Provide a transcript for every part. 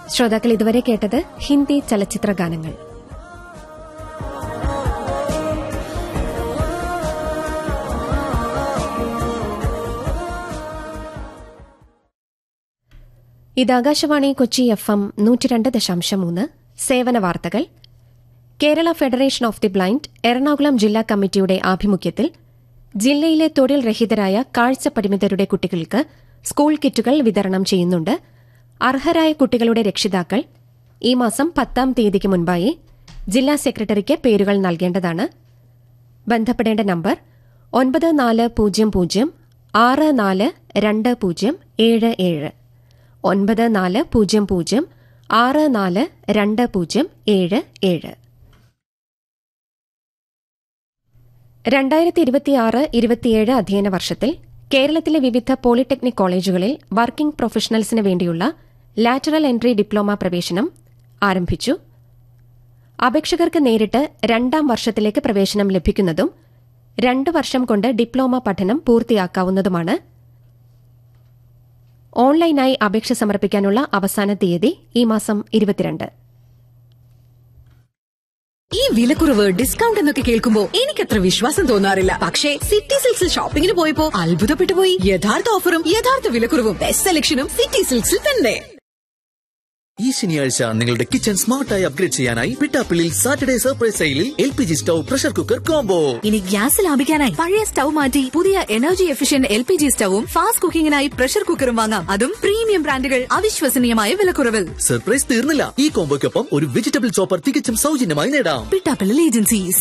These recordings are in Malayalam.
ശ്രോതാക്കൾ ഇതുവരെ കേട്ടത് ഹിന്ദി ചലച്ചിത്ര ഗാനങ്ങൾ ഇത് ആകാശവാണി കൊച്ചി എഫ് എം നൂറ്റിരണ്ട് ദശാംശം മൂന്ന് സേവന വാർത്തകൾ Kerala federation of the blind Ernakulam ജില്ലാ കമ്മിറ്റിയുടെ ആഭിമുഖ്യത്തിൽ ജില്ലയിലെ തൊഴിൽ രഹിതരായ കാഴ്ച പരിമിതരുടെ കുട്ടികൾക്ക് സ്കൂൾ കിറ്റുകൾ വിതരണം ചെയ്യുന്നുണ്ട് അർഹരായ കുട്ടികളുടെ രക്ഷിതാക്കൾ ഈ മാസം പത്താം തീയതിക്ക് മുൻപായി ജില്ലാ സെക്രട്ടറിക്ക് പേരുകൾ നൽകേണ്ടതാണ് ബന്ധപ്പെടേണ്ട നമ്പർ ഒൻപത് നാല് പൂജ്യം പൂജ്യം ആറ് നാല് രണ്ട് പൂജ്യം ഏഴ് ഏഴ് ഒൻപത് നാല് പൂജ്യം പൂജ്യം ആറ് നാല് രണ്ട് പൂജ്യം ഏഴ് ഏഴ് രണ്ടായിരത്തി ഇരുപത്തിയാറ് ഇരുപത്തിയേഴ് അധ്യയന വർഷത്തിൽ കേരളത്തിലെ വിവിധ പോളിടെക്നിക് കോളേജുകളിൽ വർക്കിംഗ് പ്രൊഫഷണൽസിന് വേണ്ടിയുള്ള ലാറ്ററൽ എൻട്രി ഡിപ്ലോമ പ്രവേശനം ആരംഭിച്ചു അപേക്ഷകർക്ക് നേരിട്ട് രണ്ടാം വർഷത്തിലേക്ക് പ്രവേശനം ലഭിക്കുന്നതും രണ്ട് വർഷം കൊണ്ട് ഡിപ്ലോമ പഠനം പൂർത്തിയാക്കാവുന്നതുമാണ് ഓൺലൈനായി അപേക്ഷ സമർപ്പിക്കാനുള്ള അവസാന തീയതി ഈ മാസം ഇരുപത്തിരണ്ട് ഈ വിലക്കുറവ് ഡിസ്കൗണ്ട് എന്നൊക്കെ കേൾക്കുമ്പോ എനിക്കത്ര വിശ്വാസം തോന്നാറില്ല പക്ഷേ സിറ്റി സിൽക്സിൽ ഷോപ്പിംഗിന് പോയപ്പോ അത്ഭുതപ്പെട്ടു പോയി യഥാർത്ഥ ഓഫറും യഥാർത്ഥ വിലക്കുറവും ബെസ്റ്റ് സെലക്ഷനും സിറ്റി സിൽക്സിൽ തന്നെ ഈ ശനിയാഴ്ച നിങ്ങളുടെ കിച്ചൺ സ്മാർട്ടായി അപ്ഗ്രേഡ് ചെയ്യാനായി പിട്ടാപ്പിളിൽ സാറ്റർഡേ സർപ്രൈസ് സെയിലിൽ L P G stove pressure cooker combo ഇനി ഗ്യാസ് ലാഭിക്കാനായി പഴയ സ്റ്റൗ മാറ്റി പുതിയ energy efficient L P G സ്റ്റൗവും ഫാസ്റ്റ് കുക്കിംഗിനായി പ്രഷർ കുക്കറും വാങ്ങാം അതും പ്രീമിയം ബ്രാൻഡുകൾ അവിശ്വസനീയമായ വിലക്കുറവിൽ സർപ്രൈസ് തീർന്നില്ല ഈ കോംബോയ്ക്കൊപ്പം ഒരു വെജിറ്റബിൾ ചോപ്പർ തികച്ചും സൗജന്യമായി നേടാം പിട്ടാപ്പിള്ളൽ ഏജൻസീസ്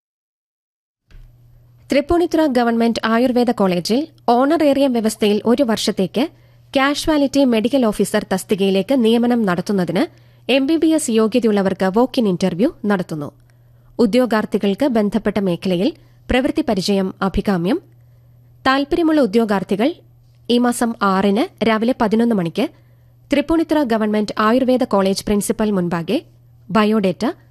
തൃപ്പൂണിത്തുറ ഗവൺമെന്റ് ആയുർവേദ കോളേജിൽ ഓണറേറിയം വ്യവസ്ഥയിൽ ഒരു വർഷത്തേക്ക് കാഷ്വാലിറ്റി മെഡിക്കൽ ഓഫീസർ തസ്തികയിലേക്ക് നിയമനം നടത്തുന്നതിന് എംബിബിഎസ് യോഗ്യതയുള്ളവർക്ക് വോക്ക് ഇൻ ഇന്റർവ്യൂ നടത്തുന്നു ഉദ്യോഗാർത്ഥികൾക്ക് ബന്ധപ്പെട്ട മേഖലയിൽ പ്രവൃത്തി പരിചയം അഭികാമ്യം താൽപര്യമുള്ള ഉദ്യോഗാർത്ഥികൾ ഈ മാസം ആറിന് രാവിലെ പതിനൊന്ന് മണിക്ക് Tripunithura government Ayurveda college principal മുൻപാകെ ബയോഡേറ്റ